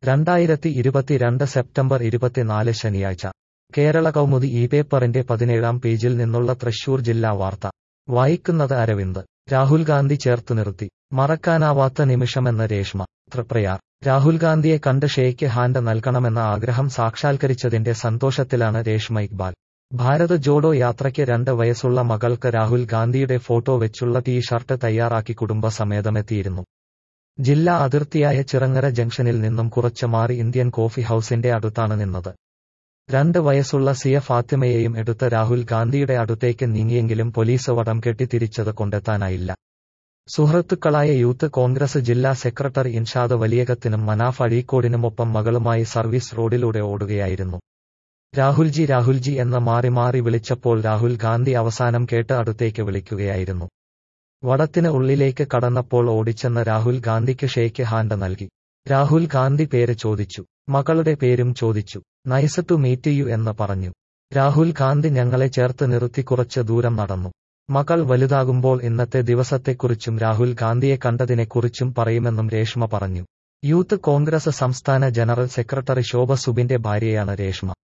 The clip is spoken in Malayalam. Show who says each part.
Speaker 1: രണ്ടായിരത്തി ഇരുപത്തിരണ്ട് സെപ്റ്റംബർ ഇരുപത്തിനാല് ശനിയാഴ്ച കേരള കൗമുദി ഈ പേപ്പറിന്റെ പതിനേഴാം പേജിൽ നിന്നുള്ള തൃശൂർ ജില്ലാ വാർത്ത വായിക്കുന്നത് അരവിന്ദ് രാഹുൽ ഗാന്ധി ചേർത്തു നിർത്തി മറക്കാനാവാത്ത നിമിഷമെന്ന് രേഷ്മ തൃപ്രയാർ രാഹുൽ ഗാന്ധിയെ കണ്ട് ഷേക്ക് ഹാൻഡ് നൽകണമെന്ന ആഗ്രഹം സാക്ഷാത്കരിച്ചതിന്റെ സന്തോഷത്തിലാണ് രേഷ്മ ഇക്ബാൽ ഭാരത് ജോഡോ യാത്രയ്ക്ക് രണ്ട് വയസ്സുള്ള മകൾക്ക് രാഹുൽ ഗാന്ധിയുടെ ഫോട്ടോ വെച്ചുള്ള ടീ ഷർട്ട് തയ്യാറാക്കി കുടുംബസമേതമെത്തിയിരുന്നു ജില്ലാ അതിർത്തിയായ ചിറങ്ങര ജംഗ്ഷനിൽ നിന്നും കുറച്ച് മാറി ഇന്ത്യൻ കോഫി ഹൌസിന്റെ അടുത്താണ് നിന്നത് രണ്ട് വയസ്സുള്ള സിയ ഫാത്തിമയെയും എടുത്ത് രാഹുൽ ഗാന്ധിയുടെ അടുത്തേക്ക് നീങ്ങിയെങ്കിലും പോലീസ് വടം കെട്ടി തിരിച്ചത് കൊണ്ടെത്താനായില്ല സുഹൃത്തുക്കളായ യൂത്ത് കോൺഗ്രസ് ജില്ലാ സെക്രട്ടറി ഇൻഷാദ് വലിയകത്തിനും മനാഫ് അഴീക്കോടിനുമൊപ്പം മകളുമായി സർവീസ് റോഡിലൂടെ ഓടുകയായിരുന്നു രാഹുൽജി രാഹുൽജി എന്ന് മാറി മാറി വിളിച്ചപ്പോൾ രാഹുൽ ഗാന്ധി അവസാനം കേട്ട് അടുത്തേക്ക് വിളിക്കുകയായിരുന്നു വടത്തിന് ഉള്ളിലേക്ക് കടന്നപ്പോൾ ഓടിച്ചെന്ന് രാഹുൽ ഗാന്ധിക്ക് ഷേക്ക് ഹാൻഡ് നൽകി രാഹുൽ ഗാന്ധി പേര് ചോദിച്ചു മകളുടെ പേരും ചോദിച്ചു നൈസ് ടു മീറ്റ് യു എന്ന് പറഞ്ഞു രാഹുൽ ഗാന്ധി ഞങ്ങളെ ചേർത്ത് നിർത്തി കുറച്ച് ദൂരം നടന്നു മകൾ വലുതാകുമ്പോൾ ഇന്നത്തെ ദിവസത്തെക്കുറിച്ചും രാഹുൽ ഗാന്ധിയെ കണ്ടതിനെക്കുറിച്ചും പറയുമെന്നും രേഷ്മ പറഞ്ഞു യൂത്ത് കോൺഗ്രസ് സംസ്ഥാന ജനറൽ സെക്രട്ടറി ശോഭ സുബിന്റെ ഭാര്യയാണ് രേഷ്മ